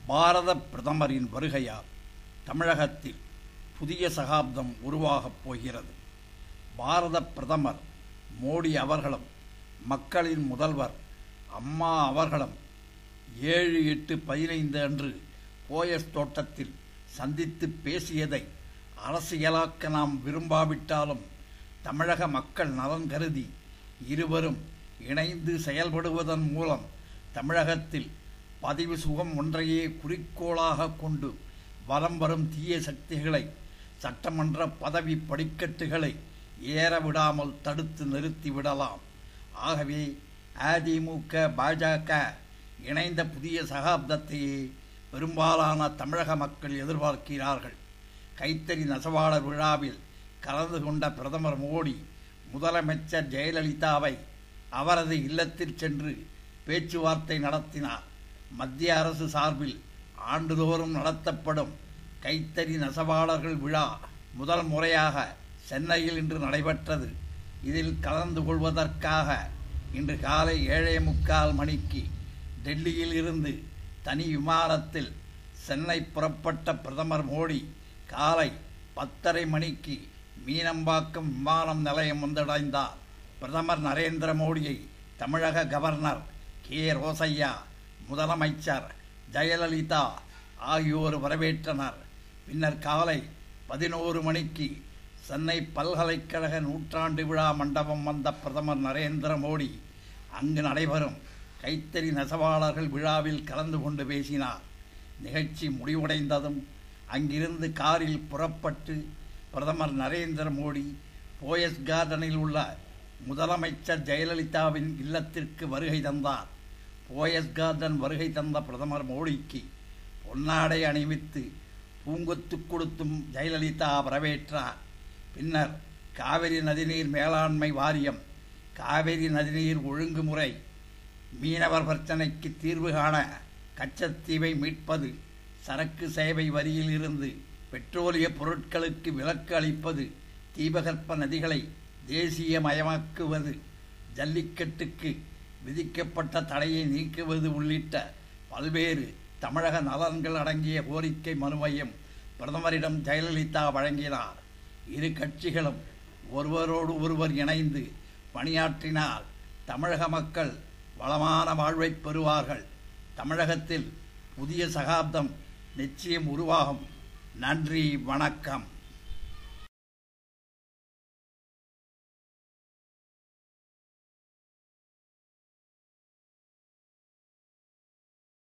பாரத பிரதமரின் வருகையால் தமிழகத்தில் புதிய சகாப்தம் உருவாகப் போகிறது பாரத பிரதமர் மோடி அவர்களும் மக்களின் முதல்வர் அம்மா அவர்களும் ஏழு எட்டு பதினைந்து அன்று போயஸ் தோட்டத்தில் சந்தித்து பேசியதை அரசியலாக்க நாம் விரும்பாவிட்டாலும் தமிழக மக்கள் நலன் கருதி இருவரும் இணைந்து செயல்படுவதன் மூலம் தமிழகத்தில் பதிவு சுகம் ஒன்றையே குறிக்கோளாக கொண்டு வலம் வரும் தீய சக்திகளை சட்டமன்ற பதவி படிக்கட்டுகளை ஏற விடாமல் தடுத்து நிறுத்தி விடலாம் ஆகவே அதிமுக பாஜக இணைந்த புதிய சகாப்தத்தையே பெரும்பாலான தமிழக மக்கள் எதிர்பார்க்கிறார்கள் கைத்தறி நெசவாளர் விழாவில் கலந்து கொண்ட பிரதமர் மோடி முதலமைச்சர் ஜெயலலிதாவை அவரது இல்லத்தில் சென்று பேச்சுவார்த்தை நடத்தினார் மத்திய அரசு சார்பில் ஆண்டுதோறும் நடத்தப்படும் கைத்தறி நெசவாளர்கள் விழா முதல் முறையாக சென்னையில் இன்று நடைபெற்றது இதில் கலந்து கொள்வதற்காக இன்று காலை ஏழே முக்கால் மணிக்கு டெல்லியில் இருந்து தனி விமானத்தில் சென்னை புறப்பட்ட பிரதமர் மோடி காலை பத்தரை மணிக்கு மீனம்பாக்கம் விமானம் நிலையம் வந்தடைந்தார் பிரதமர் நரேந்திர மோடியை தமிழக கவர்னர் கே ரோசையா முதலமைச்சர் ஜெயலலிதா ஆகியோர் வரவேற்றனர் பின்னர் காலை பதினோரு மணிக்கு சென்னை பல்கலைக்கழக நூற்றாண்டு விழா மண்டபம் வந்த பிரதமர் நரேந்திர மோடி அங்கு நடைபெறும் கைத்தறி நெசவாளர்கள் விழாவில் கலந்து கொண்டு பேசினார் நிகழ்ச்சி முடிவடைந்ததும் அங்கிருந்து காரில் புறப்பட்டு பிரதமர் நரேந்திர மோடி போயஸ் கார்டனில் உள்ள முதலமைச்சர் ஜெயலலிதாவின் இல்லத்திற்கு வருகை தந்தார் போயஸ் கார்டன் வருகை தந்த பிரதமர் மோடிக்கு பொன்னாடை அணிவித்து பூங்கொத்து கொடுத்தும் ஜெயலலிதா வரவேற்றார் பின்னர் காவிரி நதிநீர் மேலாண்மை வாரியம் காவிரி நதிநீர் ஒழுங்குமுறை மீனவர் பிரச்சனைக்கு தீர்வு காண கச்சத்தீவை மீட்பது சரக்கு சேவை வரியில் இருந்து பெட்ரோலிய பொருட்களுக்கு விலக்கு அளிப்பது தீபகற்ப நதிகளை தேசியமயமாக்குவது ஜல்லிக்கட்டுக்கு விதிக்கப்பட்ட தடையை நீக்குவது உள்ளிட்ட பல்வேறு தமிழக நலன்கள் அடங்கிய கோரிக்கை மனுவையும் பிரதமரிடம் ஜெயலலிதா வழங்கினார் இரு கட்சிகளும் ஒருவரோடு ஒருவர் இணைந்து பணியாற்றினால் தமிழக மக்கள் வளமான வாழ்வை பெறுவார்கள் தமிழகத்தில் புதிய சகாப்தம் நிச்சயம் உருவாகும் நன்றி வணக்கம்